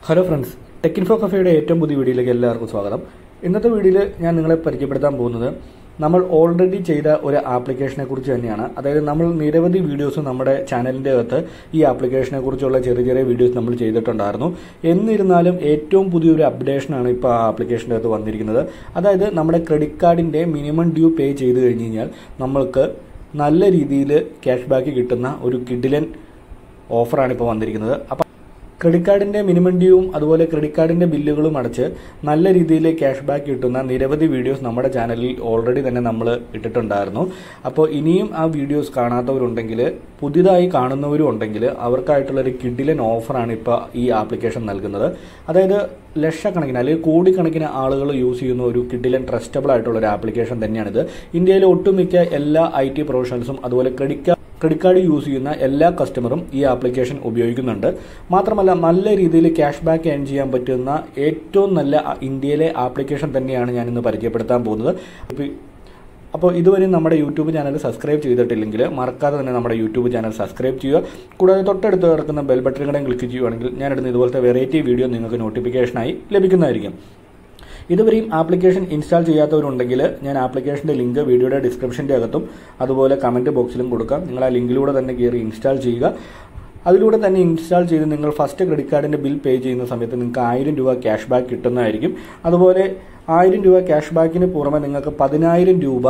hello friends tech info കഫേയുടെ ഏറ്റവും പുതിയ വീഡിയോയിലേക്ക് എല്ലാവർക്കും സ്വാഗതം ഇന്നത്തെ വീഡിയോയിൽ ഞാൻ നിങ്ങളെ പരിചയപ്പെടുത്താൻ പോകുന്നത് നമ്മൾ ഓൾറെഡി ചെയ്ത ഒരു ആപ്ലിക്കേഷനെ കുറിച്ച് തന്നെയാണ് അതായത് നമ്മൾ നിരവധി വീഡിയോസ് നമ്മുടെ ചാനലിൻ്റെ അകത്ത് ഈ ആപ്ലിക്കേഷനെ കുറിച്ചുള്ള ചെറിയ ചെറിയ വീഡിയോസ് നമ്മൾ ചെയ്തിട്ടുണ്ടായിരുന്നു എന്നിരുന്നാലും ഏറ്റവും പുതിയൊരു അപ്ഡേഷനാണ് ഇപ്പോൾ ആ ആപ്ലിക്കേഷൻ്റെ അകത്ത് വന്നിരിക്കുന്നത് അതായത് നമ്മുടെ ക്രെഡിറ്റ് കാർഡിൻ്റെ മിനിമം ഡ്യൂ പേ ചെയ്ത് കഴിഞ്ഞ് കഴിഞ്ഞാൽ നമ്മൾക്ക് നല്ല രീതിയിൽ ക്യാഷ് ബാക്ക് കിട്ടുന്ന ഒരു കിഡിലൻ ഓഫറാണ് ഇപ്പോൾ വന്നിരിക്കുന്നത് അപ്പം ക്രെഡിറ്റ് കാർഡിന്റെ മിനിമം ഡ്യൂവും അതുപോലെ ക്രെഡിറ്റ് കാർഡിന്റെ ബില്ലുകളും അടച്ച് നല്ല രീതിയിൽ ക്യാഷ് ബാക്ക് കിട്ടുന്ന നിരവധി വീഡിയോസ് നമ്മുടെ ചാനലിൽ ഓൾറെഡി തന്നെ നമ്മൾ ഇട്ടിട്ടുണ്ടായിരുന്നു അപ്പോൾ ഇനിയും ആ വീഡിയോസ് കാണാത്തവരുണ്ടെങ്കിൽ പുതിയതായി കാണുന്നവരും ഉണ്ടെങ്കിൽ അവർക്കായിട്ടുള്ള ഒരു കിഡിലൻ ഓഫറാണ് ഇപ്പോൾ ഈ ആപ്ലിക്കേഷൻ നൽകുന്നത് അതായത് ലക്ഷക്കണക്കിന് അല്ലെങ്കിൽ കോടിക്കണക്കിന് ആളുകൾ യൂസ് ചെയ്യുന്ന ഒരു കിഡിലൻ ട്രസ്റ്റബിൾ ആയിട്ടുള്ള ഒരു ആപ്ലിക്കേഷൻ തന്നെയാണിത് ഇന്ത്യയിലെ ഒട്ടുമിക്ക എല്ലാ ഐ ടി പ്രൊഫഷണൽസും അതുപോലെ ക്രെഡിറ്റ് ക്രെഡിറ്റ് കാർഡ് യൂസ് ചെയ്യുന്ന എല്ലാ കസ്റ്റമറും ഈ ആപ്ലിക്കേഷൻ ഉപയോഗിക്കുന്നുണ്ട് മാത്രമല്ല നല്ല രീതിയിൽ ക്യാഷ് ബാക്ക് ഏൺ ചെയ്യാൻ പറ്റുന്ന ഏറ്റവും നല്ല ഇന്ത്യയിലെ ആപ്ലിക്കേഷൻ തന്നെയാണ് ഞാൻ ഇന്ന് പരിചയപ്പെടുത്താൻ പോകുന്നത് അപ്പോൾ ഇതുവരെ നമ്മുടെ യൂട്യൂബ് ചാനൽ സബ്സ്ക്രൈബ് ചെയ്തിട്ടില്ലെങ്കിൽ മറക്കാതെ തന്നെ നമ്മുടെ യൂട്യൂബ് ചാനൽ സബ്സ്ക്രൈബ് ചെയ്യുക കൂടാതെ തൊട്ടടുത്ത് കിടക്കുന്ന ബെൽ ബട്ടൺ കൂടെ ക്ലിക്ക് ചെയ്യുകയാണെങ്കിൽ ഞാനിടുന്ന ഇതുപോലത്തെ വെറൈറ്റി വീഡിയോ നിങ്ങൾക്ക് നോട്ടിഫിക്കേഷനായി ലഭിക്കുന്നതായിരിക്കും ഇതുവരെയും ആപ്ലിക്കേഷൻ ഇൻസ്റ്റാൾ ചെയ്യാത്തവരുണ്ടെങ്കിൽ ഞാൻ ആപ്ലിക്കേഷന്റെ ലിങ്ക് വീഡിയോയുടെ ഡിസ്ക്രിപ്ഷന്റെ അകത്തും അതുപോലെ കമന്റ് ബോക്സിലും കൊടുക്കാം നിങ്ങൾ ആ ലിങ്കിലൂടെ തന്നെ കയറി ഇൻസ്റ്റാൾ ചെയ്യുക അതിലൂടെ തന്നെ ഇൻസ്റ്റാൾ ചെയ്ത് നിങ്ങൾ ഫസ്റ്റ് ക്രെഡിറ്റ് കാർഡിന്റെ ബിൽ പേ ചെയ്യുന്ന സമയത്ത് നിങ്ങൾക്ക് ആയിരം രൂപ ക്യാഷ് ബാക്ക് കിട്ടുന്നതായിരിക്കും അതുപോലെ ആയിരം രൂപ ക്യാഷ് ബാക്കിന് പുറമെ നിങ്ങൾക്ക് പതിനായിരം രൂപ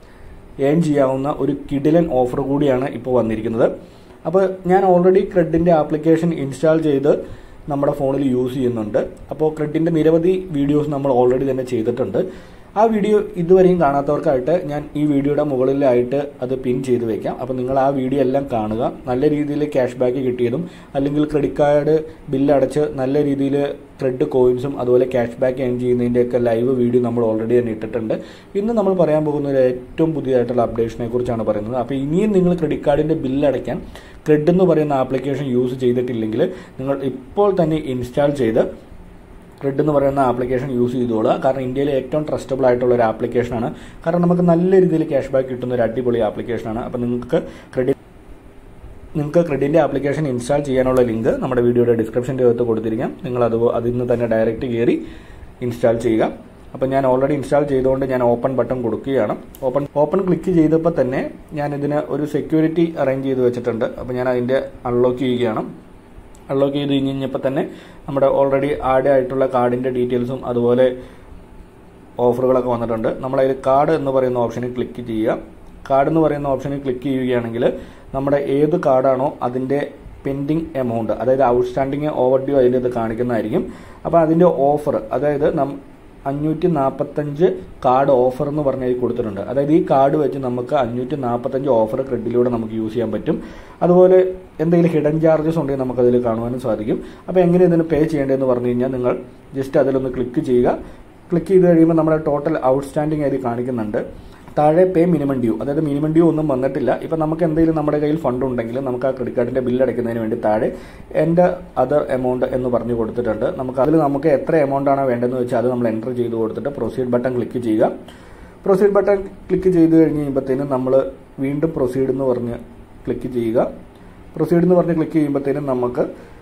ഏൺ ചെയ്യാവുന്ന ഒരു കിഡിലൻ ഓഫർ കൂടിയാണ് ഇപ്പോൾ വന്നിരിക്കുന്നത് അപ്പോൾ ഞാൻ ഓൾറെഡി ക്രെഡിന്റെ ആപ്ലിക്കേഷൻ ഇൻസ്റ്റാൾ ചെയ്ത് നമ്മുടെ ഫോണിൽ യൂസ് ചെയ്യുന്നുണ്ട് അപ്പോൾ ക്രെഡിൻ്റെ നിരവധി വീഡിയോസ് നമ്മൾ ഓൾറെഡി തന്നെ ചെയ്തിട്ടുണ്ട് ആ വീഡിയോ ഇതുവരെയും കാണാത്തവർക്കായിട്ട് ഞാൻ ഈ വീഡിയോയുടെ മുകളിലായിട്ട് അത് പിൻ ചെയ്ത് വെക്കാം അപ്പോൾ നിങ്ങൾ ആ വീഡിയോ എല്ലാം കാണുക നല്ല രീതിയിൽ ക്യാഷ് ബാക്ക് കിട്ടിയതും അല്ലെങ്കിൽ ക്രെഡിറ്റ് കാർഡ് ബില്ല് അടച്ച് നല്ല രീതിയിൽ ക്രെഡ് കോയിൻസും അതുപോലെ ക്യാഷ് ബാക്ക് ഏൺ ചെയ്യുന്നതിൻ്റെയൊക്കെ ലൈവ് വീഡിയോ നമ്മൾ ഓൾറെഡി തന്നെ ഇട്ടിട്ടുണ്ട് ഇന്ന് നമ്മൾ പറയാൻ പോകുന്ന ഒരു ഏറ്റവും പുതിയതായിട്ടുള്ള അപ്ഡേഷനെ കുറിച്ചാണ് പറയുന്നത് അപ്പോൾ ഇനിയും നിങ്ങൾ ക്രെഡിറ്റ് കാർഡിൻ്റെ ബില്ല് അടയ്ക്കാൻ ക്രെഡ് എന്ന് പറയുന്ന ആപ്ലിക്കേഷൻ യൂസ് ചെയ്തിട്ടില്ലെങ്കിൽ നിങ്ങൾ ഇപ്പോൾ തന്നെ ഇൻസ്റ്റാൾ ചെയ്ത് ക്രെഡ് എന്ന് പറയുന്ന ആപ്ലിക്കേഷൻ യൂസ് ചെയ്തോളുക കാരണം ഇന്ത്യയിലെ ഏറ്റവും ട്രസ്റ്റബിൾ ആയിട്ടുള്ള ഒരു ആപ്ലിക്കേഷനാണ് കാരണം നമുക്ക് നല്ല രീതിയിൽ ക്യാഷ് ബാക്ക് കിട്ടുന്ന ഒരു അടിപൊളി ആപ്ലിക്കേഷനാണ് അപ്പോൾ നിങ്ങൾക്ക് ക്രെഡിറ്റ് നിങ്ങൾക്ക് ക്രെഡിൻ്റെ ആപ്ലിക്കേഷൻ ഇൻസ്റ്റാൾ ചെയ്യാനുള്ള ലിങ്ക് നമ്മുടെ വീഡിയോയുടെ ഡിസ്ക്രിപ്ഷൻ്റെ അകത്ത് കൊടുത്തിരിക്കാം നിങ്ങൾ അത് അതിൽ നിന്ന് തന്നെ ഡയറക്റ്റ് കയറി ഇൻസ്റ്റാൾ ചെയ്യുക അപ്പോൾ ഞാൻ ഓൾറെഡി ഇൻസ്റ്റാൾ ചെയ്തുകൊണ്ട് ഞാൻ ഓപ്പൺ ബട്ടൺ കൊടുക്കുകയാണ് ഓപ്പൺ ഓപ്പൺ ക്ലിക്ക് ചെയ്തപ്പോൾ തന്നെ ഞാൻ ഇതിന് ഒരു സെക്യൂരിറ്റി അറേഞ്ച് ചെയ്ത് വെച്ചിട്ടുണ്ട് അപ്പോൾ ഞാൻ അതിൻ്റെ അൺലോക്ക് ചെയ്യുകയാണ് അൺലോക്ക് ചെയ്ത് കഴിഞ്ഞ് കഴിഞ്ഞപ്പോൾ തന്നെ നമ്മുടെ ഓൾറെഡി ആഡ് ആയിട്ടുള്ള കാർഡിൻ്റെ ഡീറ്റെയിൽസും അതുപോലെ ഓഫറുകളൊക്കെ വന്നിട്ടുണ്ട് നമ്മളതിൽ കാർഡ് എന്ന് പറയുന്ന ഓപ്ഷനിൽ ക്ലിക്ക് ചെയ്യുക കാർഡ് എന്ന് പറയുന്ന ഓപ്ഷനിൽ ക്ലിക്ക് ചെയ്യുകയാണെങ്കിൽ നമ്മുടെ ഏത് കാർഡാണോ അതിൻ്റെ പെൻഡിങ് എമൗണ്ട് അതായത് ഔട്ട്സ്റ്റാൻഡിങ് ഓവർ ഡ്യൂ അതിൻ്റെ ഇത് കാണിക്കുന്നതായിരിക്കും അപ്പോൾ അതിൻ്റെ ഓഫർ അതായത് നം അഞ്ഞൂറ്റി നാൽപ്പത്തഞ്ച് കാർഡ് ഓഫർ എന്ന് പറഞ്ഞാൽ കൊടുത്തിട്ടുണ്ട് അതായത് ഈ കാർഡ് വെച്ച് നമുക്ക് അഞ്ഞൂറ്റി നാൽപ്പത്തഞ്ച് ഓഫർ ക്രെഡിറ്റിലൂടെ നമുക്ക് യൂസ് ചെയ്യാൻ പറ്റും അതുപോലെ എന്തെങ്കിലും ഹിഡൻ ചാർജസ് ഉണ്ടെങ്കിൽ നമുക്കതിൽ കാണുവാനും സാധിക്കും അപ്പോൾ എങ്ങനെ ഇതിന് പേ ചെയ്യേണ്ടതെന്ന് പറഞ്ഞു കഴിഞ്ഞാൽ നിങ്ങൾ ജസ്റ്റ് അതിലൊന്ന് ക്ലിക്ക് ചെയ്യുക ക്ലിക്ക് ചെയ്ത് കഴിയുമ്പോൾ നമ്മുടെ ടോട്ടൽ ഔട്ട്സ്റ്റാൻഡിങ് അതിൽ കാണിക്കുന്നുണ്ട് താഴെ പേ മിനിമം ഡ്യൂ അതായത് മിനിമം ഡ്യൂ ഒന്നും വന്നിട്ടില്ല ഇപ്പം നമുക്ക് എന്തെങ്കിലും നമ്മുടെ കയ്യിൽ ഫണ്ട് ഉണ്ടെങ്കിൽ നമുക്ക് ആ ക്രെഡിറ്റ് കാർഡിൻ്റെ ബില്ല് അടയ്ക്കുന്നതിന് വേണ്ടി താഴെ എൻ്റെ അതർ എമൗണ്ട് എന്ന് പറഞ്ഞു കൊടുത്തിട്ടുണ്ട് നമുക്ക് അതിൽ നമുക്ക് എത്ര എമൗണ്ട് ആണോ വേണ്ടതെന്ന് വെച്ചാൽ അത് നമ്മൾ എൻ്റർ ചെയ്ത് കൊടുത്തിട്ട് പ്രൊസീഡ് ബട്ടൺ ക്ലിക്ക് ചെയ്യുക പ്രൊസീഡ് ബട്ടൺ ക്ലിക്ക് ചെയ്ത് കഴിഞ്ഞ് കഴിയുമ്പോഴത്തേനും നമ്മൾ വീണ്ടും പ്രൊസീഡ് എന്ന് പറഞ്ഞ് ക്ലിക്ക് ചെയ്യുക പ്രൊസീഡ് എന്ന് പറഞ്ഞ് ക്ലിക്ക് ചെയ്യുമ്പോഴത്തേനും നമുക്ക്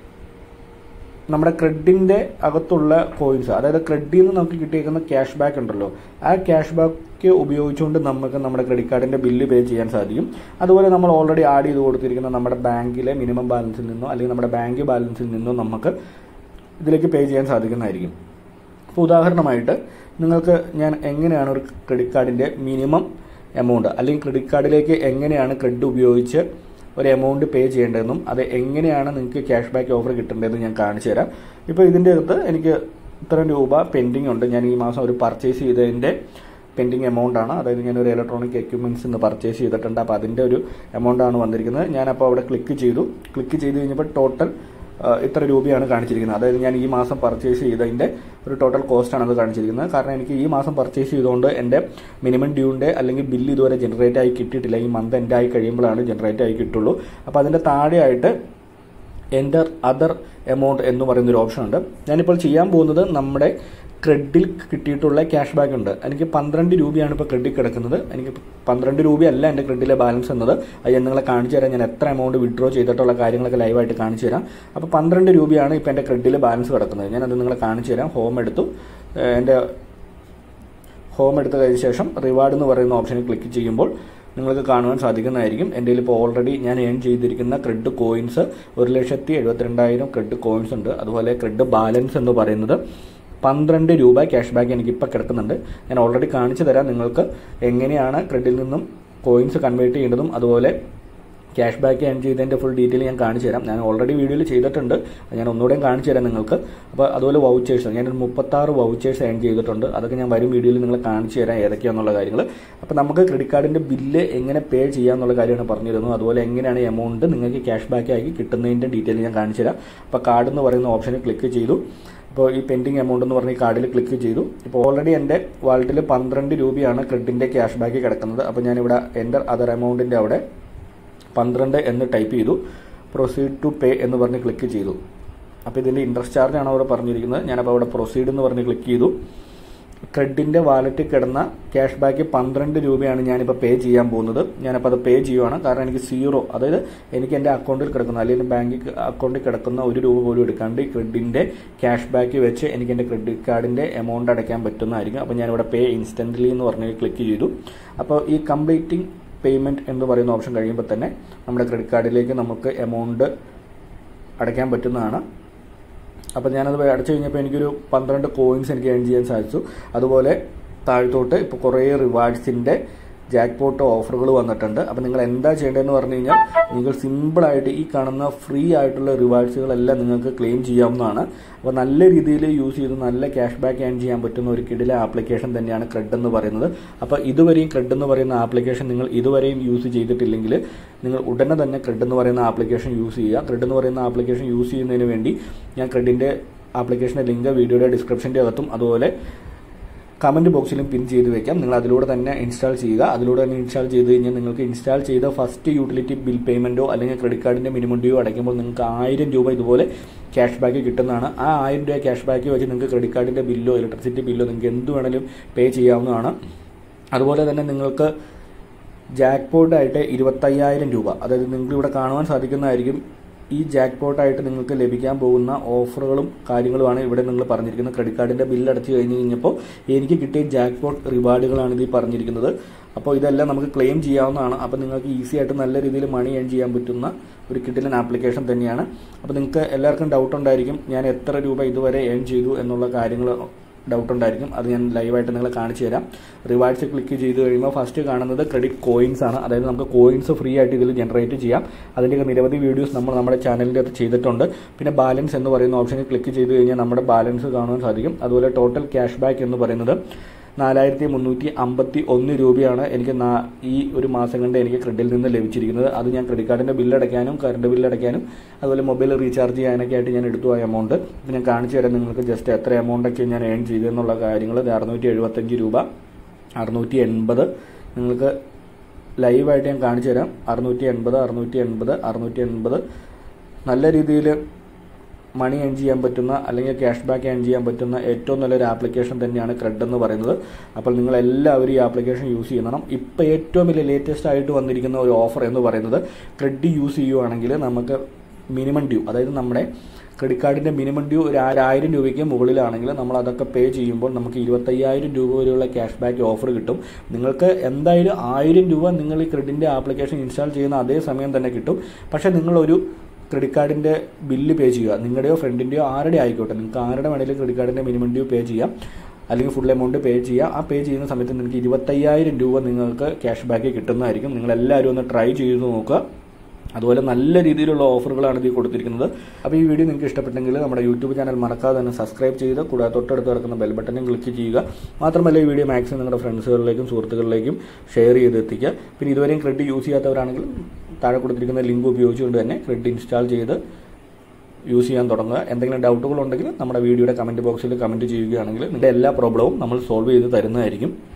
നമ്മുടെ ക്രെഡിൻ്റെ അകത്തുള്ള കോയിൻസ് അതായത് ക്രെഡിൽ നിന്ന് നമുക്ക് കിട്ടിയേക്കുന്ന ക്യാഷ് ബാക്ക് ഉണ്ടല്ലോ ആ ക്യാഷ് ബാക്ക് ഉപയോഗിച്ചുകൊണ്ട് നമുക്ക് നമ്മുടെ ക്രെഡിറ്റ് കാർഡിൻ്റെ ബില്ല് പേ ചെയ്യാൻ സാധിക്കും അതുപോലെ നമ്മൾ ഓൾറെഡി ആഡ് ചെയ്ത് കൊടുത്തിരിക്കുന്ന നമ്മുടെ ബാങ്കിലെ മിനിമം ബാലൻസിൽ നിന്നോ അല്ലെങ്കിൽ നമ്മുടെ ബാങ്ക് ബാലൻസിൽ നിന്നോ നമുക്ക് ഇതിലേക്ക് പേ ചെയ്യാൻ സാധിക്കുന്നതായിരിക്കും ഇപ്പോൾ ഉദാഹരണമായിട്ട് നിങ്ങൾക്ക് ഞാൻ എങ്ങനെയാണ് ഒരു ക്രെഡിറ്റ് കാർഡിൻ്റെ മിനിമം എമൗണ്ട് അല്ലെങ്കിൽ ക്രെഡിറ്റ് കാർഡിലേക്ക് എങ്ങനെയാണ് ക്രെഡിറ്റ് ഉപയോഗിച്ച് ഒരു എമൗണ്ട് പേ ചെയ്യേണ്ടതെന്നും അത് എങ്ങനെയാണ് നിങ്ങൾക്ക് ക്യാഷ് ബാക്ക് ഓഫർ കിട്ടേണ്ടതെന്ന് ഞാൻ കാണിച്ചു തരാം ഇപ്പോൾ ഇതിൻ്റെ അകത്ത് എനിക്ക് ഇത്രയും രൂപ പെൻഡിങ് ഉണ്ട് ഞാൻ ഈ മാസം ഒരു പർച്ചേസ് ചെയ്തതിൻ്റെ പെൻഡിങ് എമൗണ്ട് ആണ് അതായത് ഞാൻ ഒരു ഇലക്ട്രോണിക് എക്യുപ്മെൻറ്റ്സ് ഇന്ന് പർച്ചേസ് ചെയ്തിട്ടുണ്ട് അപ്പോൾ അതിൻ്റെ ഒരു എമൗണ്ട് ആണ് വന്നിരിക്കുന്നത് ഞാനപ്പോൾ അവിടെ ക്ലിക്ക് ചെയ്തു ക്ലിക്ക് ചെയ്ത് കഴിഞ്ഞപ്പോൾ ടോട്ടൽ ഇത്ര രൂപയാണ് കാണിച്ചിരിക്കുന്നത് അതായത് ഞാൻ ഈ മാസം പർച്ചേസ് ചെയ്തതിൻ്റെ ഒരു ടോട്ടൽ കോസ്റ്റാണ് അത് കാണിച്ചിരിക്കുന്നത് കാരണം എനിക്ക് ഈ മാസം പർച്ചേസ് ചെയ്തുകൊണ്ട് എൻ്റെ മിനിമം ഡ്യൂവിൻ്റെ അല്ലെങ്കിൽ ബില്ല് ഇതുവരെ ജനറേറ്റ് ആയി കിട്ടിയിട്ടില്ല ഈ മന്ത് എൻ്റെ ആയി കഴിയുമ്പോഴാണ് ജനറേറ്റ് ആയി കിട്ടുള്ളൂ അപ്പോൾ അതിൻ്റെ താഴെയായിട്ട് എൻ്റർ അതർ എമൗണ്ട് എന്ന് പറയുന്ന ഒരു ഓപ്ഷൻ ഉണ്ട് ഞാനിപ്പോൾ ചെയ്യാൻ പോകുന്നത് നമ്മുടെ ക്രെഡിൽ കിട്ടിയിട്ടുള്ള ക്യാഷ് ബാക്ക് ഉണ്ട് എനിക്ക് പന്ത്രണ്ട് രൂപയാണ് ഇപ്പോൾ ക്രെഡിറ്റ് കിടക്കുന്നത് എനിക്ക് പന്ത്രണ്ട് രൂപയല്ല എൻ്റെ ക്രെഡിറ്റിലെ ബാലൻസ് എന്നത് അത് ഞാൻ നിങ്ങളെ കാണിച്ചു തരാം ഞാൻ എത്ര എമൗണ്ട് വിഡ്രോ ചെയ്തിട്ടുള്ള കാര്യങ്ങളൊക്കെ ലൈവായിട്ട് കാണിച്ചു തരാം അപ്പോൾ പന്ത്രണ്ട് രൂപയാണ് ഇപ്പോൾ എൻ്റെ ക്രെഡിൽ ബാലൻസ് കിടക്കുന്നത് ഞാനത് നിങ്ങളെ കാണിച്ചു തരാം ഹോം എടുത്തു ഏഹ് എൻ്റെ ഹോം എടുത്ത് കഴിഞ്ഞ ശേഷം റിവാർഡ് എന്ന് പറയുന്ന ഓപ്ഷനിൽ ക്ലിക്ക് ചെയ്യുമ്പോൾ നിങ്ങൾക്ക് കാണുവാൻ സാധിക്കുന്നതായിരിക്കും എൻ്റെ കയ്യിൽ ഇപ്പോൾ ഓൾറെഡി ഞാൻ ഏൺ ചെയ്തിരിക്കുന്ന ക്രെഡ് കോയിൻസ് ഒരു ലക്ഷത്തി എഴുപത്തിരണ്ടായിരം ക്രെഡ് കോയിൻസ് ഉണ്ട് അതുപോലെ ക്രെഡ് ബാലൻസ് എന്ന് പറയുന്നത് പന്ത്രണ്ട് രൂപ ക്യാഷ് ബാക്ക് എനിക്ക് ഇപ്പോൾ കിടക്കുന്നുണ്ട് ഞാൻ ഓൾറെഡി കാണിച്ചു തരാം നിങ്ങൾക്ക് എങ്ങനെയാണ് ക്രെഡിൽ നിന്നും കോയിൻസ് കൺവേർട്ട് ചെയ്യേണ്ടതും അതുപോലെ ക്യാഷ് ബാക്ക് ഏൺ ചെയ്തതിൻ്റെ ഫുൾ ഡീറ്റെയിൽ ഞാൻ കാണിച്ചു തരാം ഞാൻ ഓൾറെഡി വീഡിയോയിൽ ചെയ്തിട്ടുണ്ട് അത് ഞാൻ ഒന്നുകൂടെയും കാണിച്ചു തരാം നിങ്ങൾക്ക് അപ്പോൾ അതുപോലെ വൗച്ചേഴ്സ് ഞാനൊരു മുപ്പത്താറ് വൗച്ചേഴ്സ് ഏൺ ചെയ്തിട്ടുണ്ട് അതൊക്കെ ഞാൻ വരും വീഡിയോയിൽ നിങ്ങൾ കാണിച്ചു തരാം ഏതൊക്കെയാണെന്നുള്ള കാര്യങ്ങൾ അപ്പോൾ നമുക്ക് ക്രെഡിറ്റ് കാർഡിൻ്റെ ബില്ല് എങ്ങനെ പേ ചെയ്യാമെന്നുള്ള കാര്യമാണ് പറഞ്ഞിരുന്നു അതുപോലെ എങ്ങനെയാണ് എമൗണ്ട് നിങ്ങൾക്ക് ക്യാഷ് ബാക്ക് ആക്കി കിട്ടുന്നതിൻ്റെ ഡീറ്റെയിൽ ഞാൻ കാണിച്ചു തരാം അപ്പോൾ കാർഡ് എന്ന് പറയുന്ന ഓപ്ഷനിൽ ക്ലിക്ക് ചെയ്തു ഇപ്പോൾ ഈ പെൻഡിങ് എമൗണ്ട് എന്ന് പറഞ്ഞ ഈ കാർഡിൽ ക്ലിക്ക് ചെയ്തു ഇപ്പോൾ ഓൾറെഡി എൻ്റെ വാലറ്റിൽ പന്ത്രണ്ട് രൂപയാണ് ക്രെഡിറ്റിൻ്റെ ക്യാഷ് ബാക്ക് കിടക്കുന്നത് അപ്പോൾ ഞാനിവിടെ എൻ്റെ അതർ എമൗണ്ടിൻ്റെ അവിടെ പന്ത്രണ്ട് എന്ന് ടൈപ്പ് ചെയ്തു പ്രൊസീഡ് ടു പേ എന്ന് പറഞ്ഞ് ക്ലിക്ക് ചെയ്തു അപ്പോൾ ഇതിൻ്റെ ഇൻട്രസ്റ്റ് ചാർജാണ് അവിടെ പറഞ്ഞിരിക്കുന്നത് ഞാനപ്പോൾ അവിടെ പ്രൊസീഡ് എന്ന് പറഞ്ഞ് ക്ലിക്ക് ചെയ്തു ക്രെഡിൻ്റെ വാലറ്റിൽ കിടന്ന ക്യാഷ് ബാക്ക് പന്ത്രണ്ട് രൂപയാണ് ഞാനിപ്പോൾ പേ ചെയ്യാൻ പോകുന്നത് ഞാനപ്പോൾ അത് പേ ചെയ്യുവാണ് കാരണം എനിക്ക് സീറോ അതായത് എനിക്ക് എൻ്റെ അക്കൗണ്ടിൽ കിടക്കുന്ന അല്ലെങ്കിൽ ബാങ്കിൽ അക്കൗണ്ടിൽ കിടക്കുന്ന ഒരു രൂപ പോലും എടുക്കാണ്ട് ഈ ക്രെഡിൻ്റെ ക്യാഷ് ബാക്ക് വെച്ച് എനിക്ക് എൻ്റെ ക്രെഡിറ്റ് കാർഡിൻ്റെ എമൗണ്ട് അടയ്ക്കാൻ പറ്റുന്നതായിരിക്കും അപ്പോൾ ഞാനിവിടെ പേ ഇൻസ്റ്റൻ്റ്ലി എന്ന് പറഞ്ഞ് ക്ലിക്ക് ചെയ്തു അപ്പോൾ ഈ കംപ്ലീറ്റിംഗ് പേയ്മെൻറ്റ് എന്ന് പറയുന്ന ഓപ്ഷൻ കഴിയുമ്പോൾ തന്നെ നമ്മുടെ ക്രെഡിറ്റ് കാർഡിലേക്ക് നമുക്ക് എമൗണ്ട് അടയ്ക്കാൻ പറ്റുന്നതാണ് അപ്പോൾ ഞാനത് അടച്ചു കഴിഞ്ഞപ്പോൾ എനിക്കൊരു പന്ത്രണ്ട് കോയിൻസ് എനിക്ക് ഏൺ ചെയ്യാൻ സാധിച്ചു അതുപോലെ താഴത്തോട്ട് ഇപ്പോൾ കുറേ റിവാർഡ്സിൻ്റെ ജാക്ക് പോട്ട് ഓഫറുകൾ വന്നിട്ടുണ്ട് അപ്പോൾ നിങ്ങൾ എന്താ ചെയ്യേണ്ടതെന്ന് പറഞ്ഞു കഴിഞ്ഞാൽ നിങ്ങൾ സിമ്പിളായിട്ട് ഈ കാണുന്ന ഫ്രീ ആയിട്ടുള്ള റിവാർഡ്സുകളെല്ലാം നിങ്ങൾക്ക് ക്ലെയിം ചെയ്യാവുന്നതാണ് അപ്പോൾ നല്ല രീതിയിൽ യൂസ് ചെയ്ത് നല്ല ക്യാഷ് ബാക്ക് ഏൺ ചെയ്യാൻ പറ്റുന്ന ഒരു കിടിലെ ആപ്ലിക്കേഷൻ തന്നെയാണ് ക്രെഡ് എന്ന് പറയുന്നത് അപ്പോൾ ഇതുവരെയും ക്രെഡ് എന്ന് പറയുന്ന ആപ്ലിക്കേഷൻ നിങ്ങൾ ഇതുവരെയും യൂസ് ചെയ്തിട്ടില്ലെങ്കിൽ നിങ്ങൾ ഉടനെ തന്നെ ക്രെഡ് എന്ന് പറയുന്ന ആപ്ലിക്കേഷൻ യൂസ് ചെയ്യുക ക്രെഡ് എന്ന് പറയുന്ന ആപ്ലിക്കേഷൻ യൂസ് ചെയ്യുന്നതിന് വേണ്ടി ഞാൻ ക്രെഡിൻ്റെ ആപ്ലിക്കേഷൻ്റെ ലിങ്ക് വീഡിയോയുടെ ഡിസ്ക്രിപ്ഷൻ്റെ അകത്തും അതുപോലെ കമൻറ്റ് ബോക്സിലും പിൻ ചെയ്ത് വെക്കാം നിങ്ങൾ അതിലൂടെ തന്നെ ഇൻസ്റ്റാൾ ചെയ്യുക അതിലൂടെ തന്നെ ഇൻസ്റ്റാൾ ചെയ്ത് കഴിഞ്ഞാൽ നിങ്ങൾക്ക് ഇൻസ്റ്റാൾ ചെയ്ത ഫസ്റ്റ് യൂട്ടിലിറ്റി ബിൽ പേയ്മെൻറ്റോ അല്ലെങ്കിൽ ക്രെഡിറ്റ് കാർഡിൻ്റെ മിനിമം ഡ്യൂ അടയ്ക്കുമ്പോൾ നിങ്ങൾക്ക് ആയിരം രൂപ ഇതുപോലെ ക്യാഷ് ബാക്ക് കിട്ടുന്നതാണ് ആ ആയിരം രൂപ ക്യാഷ് ബാക്ക് വെച്ച് നിങ്ങൾക്ക് ക്രെഡിറ്റ് കാർഡിൻ്റെ ബില്ലോ ഇലക്ട്രിസിറ്റി ബില്ലോ നിങ്ങൾക്ക് എന്ത് വേണമെങ്കിലും പേ ചെയ്യാവുന്നതാണ് അതുപോലെ തന്നെ നിങ്ങൾക്ക് ജാക്ക് പോട്ടായിട്ട് ഇരുപത്തയ്യായിരം രൂപ അതായത് നിങ്ങൾക്ക് ഇവിടെ കാണുവാൻ സാധിക്കുന്നതായിരിക്കും ഈ ജാക്ക് പോട്ടായിട്ട് നിങ്ങൾക്ക് ലഭിക്കാൻ പോകുന്ന ഓഫറുകളും കാര്യങ്ങളുമാണ് ഇവിടെ നിങ്ങൾ പറഞ്ഞിരിക്കുന്നത് ക്രെഡിറ്റ് കാർഡിൻ്റെ ബില്ല് അടച്ചു കഴിഞ്ഞ് കഴിഞ്ഞപ്പോൾ എനിക്ക് കിട്ടിയ ജാക്ക് പോട്ട് റിവാർഡുകളാണ് ഇത് പറഞ്ഞിരിക്കുന്നത് അപ്പോൾ ഇതെല്ലാം നമുക്ക് ക്ലെയിം ചെയ്യാവുന്നതാണ് അപ്പോൾ നിങ്ങൾക്ക് ഈസി ആയിട്ട് നല്ല രീതിയിൽ മണി ഏൺ ചെയ്യാൻ പറ്റുന്ന ഒരു കിട്ടിലൻ ആപ്ലിക്കേഷൻ തന്നെയാണ് അപ്പോൾ നിങ്ങൾക്ക് എല്ലാവർക്കും ഡൗട്ട് ഉണ്ടായിരിക്കും ഞാൻ എത്ര രൂപ ഇതുവരെ ഏൺ ചെയ്തു എന്നുള്ള കാര്യങ്ങൾ ഡൗട്ട് ഉണ്ടായിരിക്കും അത് ഞാൻ ലൈവായിട്ട് നിങ്ങളെ കാണിച്ചു തരാം റിവാർഡ്സ് ക്ലിക്ക് ചെയ്ത് കഴിയുമ്പോൾ ഫസ്റ്റ് കാണുന്നത് ക്രെഡിറ്റ് കോയിൻസ് ആണ് അതായത് നമുക്ക് കോയിൻസ് ഫ്രീ ആയിട്ട് ഇതിൽ ജനറേറ്റ് ചെയ്യാം അതിൻ്റെയൊക്കെ നിരവധി വീഡിയോസ് നമ്മൾ നമ്മുടെ ചാനലിൻ്റെ അകത്ത് ചെയ്തിട്ടുണ്ട് പിന്നെ ബാലൻസ് എന്ന് പറയുന്ന ഓപ്ഷനിൽ ക്ലിക്ക് ചെയ്ത് കഴിഞ്ഞാൽ നമ്മുടെ ബാലൻസ് കാണുവാൻ സാധിക്കും അതുപോലെ ടോട്ടൽ ക്യാഷ് ബാക്ക് എന്ന് പറയുന്നത് നാലായിരത്തി മുന്നൂറ്റി അമ്പത്തി ഒന്ന് രൂപയാണ് എനിക്ക് ഈ ഒരു മാസം കൊണ്ട് എനിക്ക് ക്രെഡിറ്റിൽ നിന്ന് ലഭിച്ചിരിക്കുന്നത് അത് ഞാൻ ക്രെഡിറ്റ് കാർഡിൻ്റെ ബില്ല് അടയ്ക്കാനും കറണ്ട് ബില്ല് അടയ്ക്കാനും അതുപോലെ മൊബൈൽ റീചാർജ് ചെയ്യാനൊക്കെ ആയിട്ട് ഞാൻ എടുത്തു പോയ എമൗണ്ട് ഇപ്പം ഞാൻ കാണിച്ചു തരാം നിങ്ങൾക്ക് ജസ്റ്റ് എത്ര എമൗണ്ടൊക്കെ ഞാൻ ഏൺ ചെയ്തെന്നുള്ള കാര്യങ്ങൾ അറുന്നൂറ്റി എഴുപത്തഞ്ച് രൂപ അറുന്നൂറ്റി എൺപത് നിങ്ങൾക്ക് ലൈവായിട്ട് ഞാൻ കാണിച്ചു തരാം അറുന്നൂറ്റി എൺപത് അറുന്നൂറ്റി എൺപത് അറുന്നൂറ്റി എൺപത് നല്ല രീതിയിൽ മണി ഏൺ ചെയ്യാൻ പറ്റുന്ന അല്ലെങ്കിൽ ക്യാഷ് ബാക്ക് ഏൺ ചെയ്യാൻ പറ്റുന്ന ഏറ്റവും നല്ലൊരു ആപ്ലിക്കേഷൻ തന്നെയാണ് ക്രെഡ് എന്ന് പറയുന്നത് അപ്പോൾ നിങ്ങൾ എല്ലാവരും ഈ ആപ്ലിക്കേഷൻ യൂസ് ചെയ്യണം ഇപ്പോൾ ഏറ്റവും വലിയ ലേറ്റസ്റ്റ് ആയിട്ട് വന്നിരിക്കുന്ന ഒരു ഓഫർ എന്ന് പറയുന്നത് ക്രെഡ് യൂസ് ചെയ്യുവാണെങ്കിൽ നമുക്ക് മിനിമം ഡ്യൂ അതായത് നമ്മുടെ ക്രെഡിറ്റ് കാർഡിൻ്റെ മിനിമം ഡ്യൂ ഒരു ആയിരം രൂപയ്ക്ക് മുകളിലാണെങ്കിൽ നമ്മൾ അതൊക്കെ പേ ചെയ്യുമ്പോൾ നമുക്ക് ഇരുപത്തയ്യായിരം രൂപ വരെയുള്ള ക്യാഷ് ബാക്ക് ഓഫർ കിട്ടും നിങ്ങൾക്ക് എന്തായാലും ആയിരം രൂപ നിങ്ങൾ ഈ ക്രെഡിൻ്റെ ആപ്ലിക്കേഷൻ ഇൻസ്റ്റാൾ ചെയ്യുന്ന അതേ സമയം തന്നെ കിട്ടും പക്ഷേ നിങ്ങളൊരു ക്രെഡിറ്റ് കാർഡിൻ്റെ ബില്ല് പേ ചെയ്യുക നിങ്ങളുടെയോ ഫ്രണ്ടിൻ്റെയോ ആരുടെ ആയിക്കോട്ടെ നിങ്ങൾക്ക് ആരുടെ വേണമെങ്കിലും ക്രെഡിറ്റ് കാർഡിൻ്റെ മിനിമം ഡ്യൂ പേ ചെയ്യാം അല്ലെങ്കിൽ ഫുൾ എമൗണ്ട് പേ ചെയ്യുക ആ പേ ചെയ്യുന്ന സമയത്ത് നിങ്ങൾക്ക് ഇരുപത്തയ്യായിരം രൂപ നിങ്ങൾക്ക് ക്യാഷ് ബാക്ക് കിട്ടുന്നതായിരിക്കും നിങ്ങളെല്ലാവരും ഒന്ന് ട്രൈ ചെയ്ത് നോക്കുക അതുപോലെ നല്ല രീതിയിലുള്ള ഓഫറുകളാണ് ഇതിൽ കൊടുത്തിരിക്കുന്നത് അപ്പോൾ ഈ വീഡിയോ നിങ്ങൾക്ക് ഇഷ്ടപ്പെട്ടെങ്കിൽ നമ്മുടെ യൂട്യൂബ് ചാനൽ മറക്കാതെ തന്നെ സബ്സ്ക്രൈബ് ചെയ്ത് കൂടാതെ തൊട്ടടുത്ത് കിടക്കുന്ന ബെൽ ബട്ടനും ക്ലിക്ക് ചെയ്യുക മാത്രമല്ല ഈ വീഡിയോ മാക്സിമം നിങ്ങളുടെ ഫ്രണ്ട്സുകളിലേക്കും സുഹൃത്തുക്കളിലേക്കും ഷെയർ ചെയ്ത് എത്തിക്കുക പിന്നെ ഇതുവരെയും ക്രെഡിറ്റ് യൂസ് ചെയ്യാത്തവരാണെങ്കിൽ താഴെ കൊടുത്തിരിക്കുന്ന ലിങ്ക് ഉപയോഗിച്ചുകൊണ്ട് തന്നെ ക്രെഡിറ്റ് ഇൻസ്റ്റാൾ ചെയ്ത് യൂസ് ചെയ്യാൻ തുടങ്ങുക എന്തെങ്കിലും ഡൗട്ടുകൾ ഉണ്ടെങ്കിൽ നമ്മുടെ വീഡിയോയുടെ കമൻറ്റ് ബോക്സിൽ കമൻറ്റ് ചെയ്യുകയാണെങ്കിൽ നിങ്ങളുടെ എല്ലാ പ്രോബ്ലവും നമ്മൾ സോൾവ് ചെയ്ത് തരുന്നതായിരിക്കും